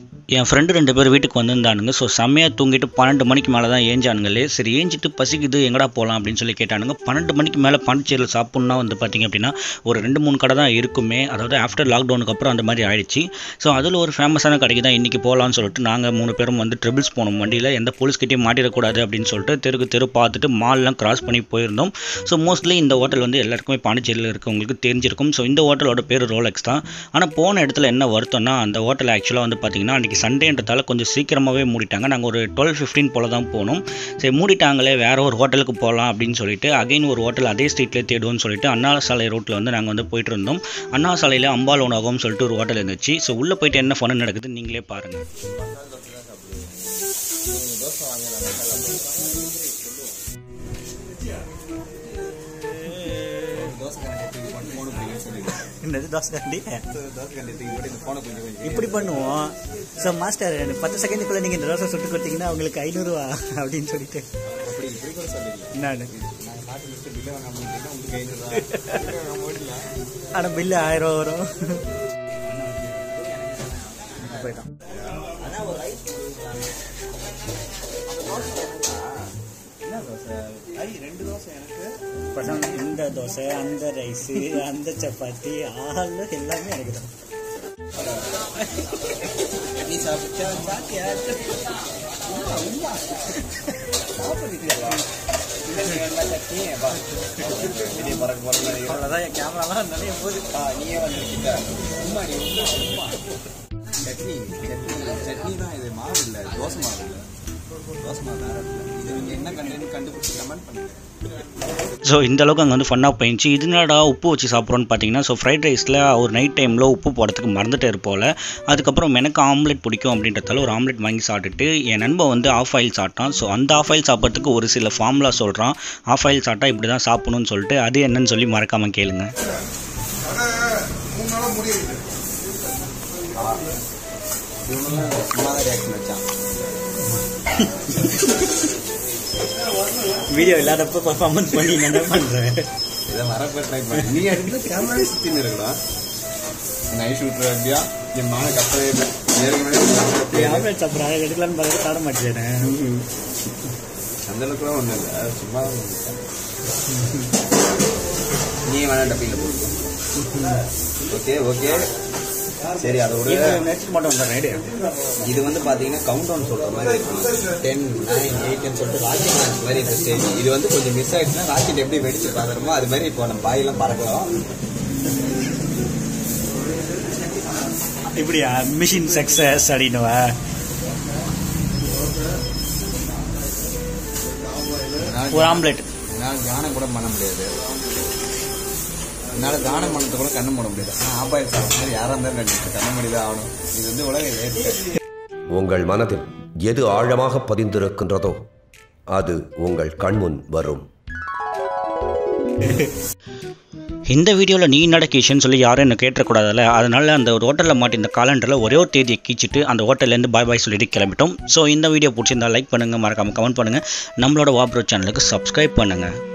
என் friend ரெண்டு பேர் வீட்டுக்கு வந்திருந்தானுங்க ஸோ செம்மையாக தூங்கிட்டு பன்னெண்டு மணிக்கு மேலே தான் ஏஞ்சானுங்களே சரி ஏஞ்சிட்டு பசிக்குது எங்கடா போகலாம் அப்படின்னு சொல்லி கேட்டானுங்க பன்னெண்டு மணிக்கு மேலே பாண்டிச்சேரியில் சாப்பிட்ணுன்னா வந்து பார்த்திங்க அப்படின்னா ஒரு ரெண்டு மூணு கடை தான் இருக்குமே அதாவது ஆஃப்டர் லாக்டவுனுக்கு அப்புறம் அந்த மாதிரி ஆயிடுச்சு ஸோ அதில் ஒரு ஃபேமஸான கடைக்கு தான் இன்றைக்கி போகலான்னு சொல்லிட்டு நாங்கள் மூணு பேரும் வந்து ட்ரிபிள்ஸ் போனோம் வண்டியில் எந்த போலீஸ்கிட்டையும் மாட்டிடக்கூடாது அப்படின்னு சொல்லிட்டு தெருக்கு தெரு பார்த்துட்டு மால்லாம் கிராஸ் பண்ணி போயிருந்தோம் ஸோ மோஸ்ட்லி இந்த ஹோட்டல் வந்து எல்லாருக்குமே பாண்டிச்சேரியில் இருக்கவங்களுக்கு தெரிஞ்சிருக்கும் ஸோ இந்த ஹோட்டலோட பேர் ரோலெக்ஸ் தான் ஆனால் போன இடத்துல என்ன வருத்தம்னா அந்த ஹோட்டல் ஆக்சுவலாக வந்து பார்த்திங்கன்னா அன்றைக்கி சண்டேன்றதால கொஞ்சம் சீக்கிரமாகவே மூடிட்டாங்க நாங்கள் ஒரு டுவெல் ஃபிஃப்டீன் போல் தான் போனோம் சரி மூடிட்டாங்களே வேற ஒரு ஹோட்டலுக்கு போகலாம் அப்படின்னு சொல்லிட்டு அகைன் ஒரு ஹோட்டல் அதே ஸ்ட்ரீட்லேயே தேடுவோம்னு சொல்லிட்டு அண்ணா சாலை ரோட்டில் வந்து நாங்கள் வந்து போயிட்டு இருந்தோம் அண்ணா சாலையில் அம்பாள் உணவகம்னு சொல்லிட்டு ஒரு ஹோட்டல் இருந்துச்சு ஸோ உள்ளே போயிட்டு என்ன ஃபன் நடக்குது நீங்களே பாருங்கள் என்னது தோசை கண்டி இப்படி பண்ணுவோம் ஸோ மாஸ்டர் எனக்கு பத்து செகண்டுக்குள்ள நீங்க இந்த தோசை சுட்டு கொடுத்தீங்கன்னா உங்களுக்கு ஐநூறுரூவா அப்படின்னு சொல்லிட்டு நான் ஆனா பில்லு ஆயிரம் ரூபா வரும் போயிட்டான் பசங்க இந்த தோசை அந்த ரைஸ் அந்த சப்பாத்தி ஆள் எல்லாமே எனக்கு தான் நீ சாப்பிட்டா சாப்பிட்டியா அவ்வளோதான் என் கேமராலாம் நிறைய போகுது நீயே வந்துருக்கிட்ட உம்மா நீ உம்மா உம்மா சட்னி சட்னி சட்னி தான் இது மாவு இல்லை தோசை மாவு இல்லை தோசை மாவு வேற இல்லை இது நீங்கள் என்ன கண்டென்ட் கண்டுபிடிச்சி கமெண்ட் பண்ணுங்க ஸோ இந்த அளவுக்கு அங்கே வந்து ஃபன்னாக போயிடுச்சு இது என்னடா உப்பு வச்சு சாப்பிட்றோன்னு பார்த்தீங்கன்னா ஸோ ஃப்ரைட் ரைஸில் ஒரு நைட் டைமில் உப்பு போடுறதுக்கு மறந்துட்டே இருப்போல அதுக்கப்புறம் எனக்கு ஆம்லெட் பிடிக்கும் அப்படின்றதால ஒரு ஆம்லெட் வாங்கி சாப்பிட்டுட்டு என் நண்பன் வந்து ஆஃப் ஆயில் சாப்பிட்டான் ஸோ அந்த ஆஃப் ஆயில் சாப்பிட்றதுக்கு ஒரு சில ஃபார்முலா சொல்கிறான் ஆஃப் ஆயில் சாப்பிட்டா இப்படி தான் சாப்பிடணும்னு சொல்லிட்டு அது என்னன்னு சொல்லி மறக்காமல் கேளுங்க இவனும் சும்மா தான் ரியாக்ஷன் வச்சான் வீடியோ இல்லாதப்ப பர்ஃபார்மன்ஸ் பண்ணி நான் என்ன பண்றேன் இதை வரப்போ ட்ரை பண்ணி நீ எடுத்து கேமராவே சுற்றின்னு இருக்கலாம் நைட் ஷூட்டர் அப்படியா என் மான கப்பவே இல்லை ஏற்கனவே ஆம்லெட் சாப்பிட்றேன் எடுக்கலான்னு பார்த்து சாட மாட்டேன் அந்த அளவுக்குலாம் ஒன்றும் இல்லை சும்மா தான் இருக்கேன். நீ வேணா டப்பியில் போட்டு ஓகே ஓகே சரி அதை விட நெக்ஸ்ட் மட்டும் வந்துடுறேன் இது வந்து பாத்தீங்கன்னா கவுண்ட் டவுன் சொல்ற மாதிரி இருக்கும் டென் நைன் எயிட்னு சொல்லிட்டு ராக்கெட் லான்ச் மாதிரி இந்த ஸ்டேஜ் இது வந்து கொஞ்சம் மிஸ் ஆயிடுச்சுன்னா ராக்கெட் எப்படி வெடிச்சு பார்க்கறோமோ அது மாதிரி இப்போ நம்ம பாயெல்லாம் பறக்கலாம் இப்படியா மிஷின் சக்சஸ் அப்படின்னுவா ஒரு ஆம்லெட் என்னால் தியானம் கூட பண்ண முடியாது என்னால் தானம் பண்ணது கூட கண்ணு மூட முடியாது ஆனால் ஆப்பாயில் சாப்பிட்ற மாதிரி யாராக இருந்தாலும் கண்டிப்பாக கண்ணு மூடி தான் ஆகணும் இது வந்து உலக ஏற்க உங்கள் மனதில் எது ஆழமாக பதிந்திருக்கின்றதோ அது உங்கள் கண்முன் வரும் இந்த வீடியோவில் நீ நடக்கிஷன்னு சொல்லி யாரும் என்ன கேட்டக்கூடாதுல்ல அதனால அந்த ஒரு ஹோட்டலில் மாட்டி இந்த காலண்டரில் ஒரே ஒரு தேதியை கீச்சிட்டு அந்த ஹோட்டல்லேருந்து பாய் பாய் சொல்லிட்டு கிளம்பிட்டோம் ஸோ இந்த வீடியோ பிடிச்சிருந்தா லைக் பண்ணுங்கள் மறக்காமல் கமெண்ட் பண்ணுங்கள் நம்மளோட வாப்ரோ சேனலுக்கு சப்ஸ்கிரைப் பண்ணுங்கள்